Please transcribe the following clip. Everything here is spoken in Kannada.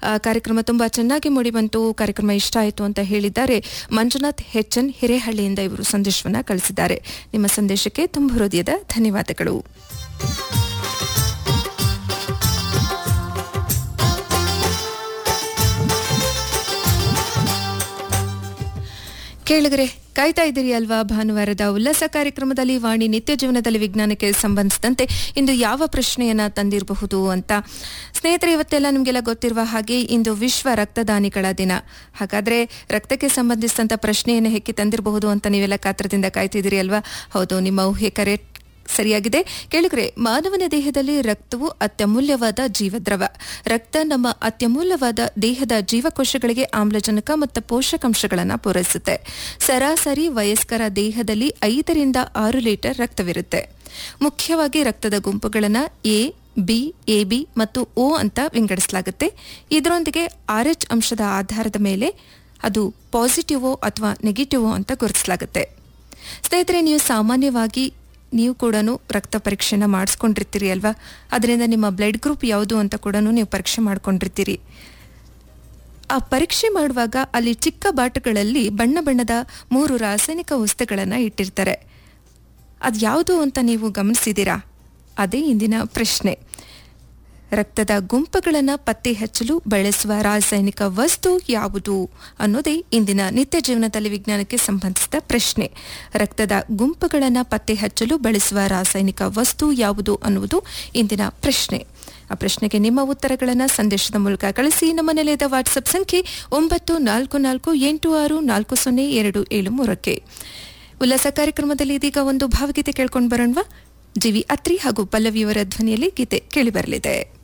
ಆ, ಕಾರ್ಯಕ್ರಮ ತುಂಬಾ ಚೆನ್ನಾಗಿ ಮೂಡಿಬಂತು ಕಾರ್ಯಕ್ರಮ ಇಷ್ಟ ಆಯಿತು ಅಂತ ಹೇಳಿದ್ದಾರೆ ಮಂಜುನಾಥ್ ಹೆಚ್ಎನ್ ಹಿರೇಹಳ್ಳಿಯಿಂದ ಇವರು ಸಂದೇಶವನ್ನ ಕಳಿಸಿದ್ದಾರೆ ನಿಮ್ಮ ಸಂದೇಶಕ್ಕೆ ತುಂಬ ಹೃದಯದ ಧನ್ಯವಾದಗಳು ಕೇಳಿದ್ರೆ ಕಾಯ್ತಾ ಇದ್ದೀರಿ ಅಲ್ವಾ ಭಾನುವಾರದ ಉಲ್ಲಾಸ ಕಾರ್ಯಕ್ರಮದಲ್ಲಿ ವಾಣಿ ನಿತ್ಯ ಜೀವನದಲ್ಲಿ ವಿಜ್ಞಾನಕ್ಕೆ ಸಂಬಂಧಿಸಿದಂತೆ ಇಂದು ಯಾವ ಪ್ರಶ್ನೆಯನ್ನ ತಂದಿರಬಹುದು ಅಂತ ಸ್ನೇಹಿತರೆ ಇವತ್ತೆಲ್ಲ ನಿಮಗೆಲ್ಲ ಗೊತ್ತಿರುವ ಹಾಗೆ ಇಂದು ವಿಶ್ವ ರಕ್ತದಾನಿಗಳ ದಿನ ಹಾಗಾದ್ರೆ ರಕ್ತಕ್ಕೆ ಸಂಬಂಧಿಸಿದಂತ ಪ್ರಶ್ನೆಯನ್ನು ಹೆಕ್ಕಿ ತಂದಿರಬಹುದು ಅಂತ ನೀವೆಲ್ಲ ಕಾತ್ರದಿಂದ ಕಾಯ್ತಿದ್ದೀರಿ ಅಲ್ವಾ ಹೌದು ನಿಮ್ಮ ಊಹೆ ಕರೆ ಸರಿಯಾಗಿದೆ ಕೇಳಿದ್ರೆ ಮಾನವನ ದೇಹದಲ್ಲಿ ರಕ್ತವು ಅತ್ಯಮೂಲ್ಯವಾದ ಜೀವದ್ರವ ರಕ್ತ ನಮ್ಮ ಅತ್ಯಮೂಲ್ಯವಾದ ದೇಹದ ಜೀವಕೋಶಗಳಿಗೆ ಆಮ್ಲಜನಕ ಮತ್ತು ಪೋಷಕಾಂಶಗಳನ್ನು ಪೂರೈಸುತ್ತೆ ಸರಾಸರಿ ವಯಸ್ಕರ ದೇಹದಲ್ಲಿ ಐದರಿಂದ ಆರು ಲೀಟರ್ ರಕ್ತವಿರುತ್ತೆ ಮುಖ್ಯವಾಗಿ ರಕ್ತದ ಗುಂಪುಗಳನ್ನು ಎ ಬಿ ಎಬಿ ಮತ್ತು ಒ ಅಂತ ವಿಂಗಡಿಸಲಾಗುತ್ತೆ ಇದರೊಂದಿಗೆ ಆರ್ ಎಚ್ ಅಂಶದ ಆಧಾರದ ಮೇಲೆ ಅದು ಪಾಸಿಟಿವೋ ಅಥವಾ ನೆಗೆಟಿವೋ ಅಂತ ಗುರುತಿಸಲಾಗುತ್ತೆ ಸ್ನೇಹಿತರೆ ನೀವು ಸಾಮಾನ್ಯವಾಗಿ ನೀವು ಕೂಡ ರಕ್ತ ಪರೀಕ್ಷೆನ ಮಾಡಿಸ್ಕೊಂಡಿರ್ತೀರಿ ಅಲ್ವಾ ಅದರಿಂದ ನಿಮ್ಮ ಬ್ಲಡ್ ಗ್ರೂಪ್ ಯಾವುದು ಅಂತ ಕೂಡ ನೀವು ಪರೀಕ್ಷೆ ಮಾಡ್ಕೊಂಡಿರ್ತೀರಿ ಆ ಪರೀಕ್ಷೆ ಮಾಡುವಾಗ ಅಲ್ಲಿ ಚಿಕ್ಕ ಬಾಟುಗಳಲ್ಲಿ ಬಣ್ಣ ಬಣ್ಣದ ಮೂರು ರಾಸಾಯನಿಕ ವಸ್ತುಗಳನ್ನು ಇಟ್ಟಿರ್ತಾರೆ ಅದು ಯಾವುದು ಅಂತ ನೀವು ಗಮನಿಸಿದ್ದೀರಾ ಅದೇ ಇಂದಿನ ಪ್ರಶ್ನೆ ರಕ್ತದ ಗುಂಪುಗಳನ್ನು ಪತ್ತೆ ಹಚ್ಚಲು ಬಳಸುವ ರಾಸಾಯನಿಕ ವಸ್ತು ಯಾವುದು ಅನ್ನೋದೇ ಇಂದಿನ ನಿತ್ಯ ಜೀವನದಲ್ಲಿ ವಿಜ್ಞಾನಕ್ಕೆ ಸಂಬಂಧಿಸಿದ ಪ್ರಶ್ನೆ ರಕ್ತದ ಗುಂಪುಗಳನ್ನು ಪತ್ತೆ ಹಚ್ಚಲು ಬಳಸುವ ರಾಸಾಯನಿಕ ವಸ್ತು ಯಾವುದು ಅನ್ನುವುದು ಇಂದಿನ ಪ್ರಶ್ನೆ ಆ ಪ್ರಶ್ನೆಗೆ ನಿಮ್ಮ ಉತ್ತರಗಳನ್ನು ಸಂದೇಶದ ಮೂಲಕ ಕಳಿಸಿ ನಮ್ಮ ನಿಲಯದ ವಾಟ್ಸಪ್ ಸಂಖ್ಯೆ ಒಂಬತ್ತು ನಾಲ್ಕು ನಾಲ್ಕು ಎಂಟು ಆರು ನಾಲ್ಕು ಸೊನ್ನೆ ಎರಡು ಏಳು ಮೂರಕ್ಕೆ ಉಲ್ಲಾಸ ಕಾರ್ಯಕ್ರಮದಲ್ಲಿ ಇದೀಗ ಒಂದು ಭಾವಗೀತೆ ಕೇಳ್ಕೊಂಡು ಬರೋಣವಾ ಜಿ ವಿ ಅತ್ರಿ ಹಾಗೂ ಪಲ್ಲವಿಯವರ ಧ್ವನಿಯಲ್ಲಿ ಗೀತೆ ಕೇಳಿಬರಲಿದೆ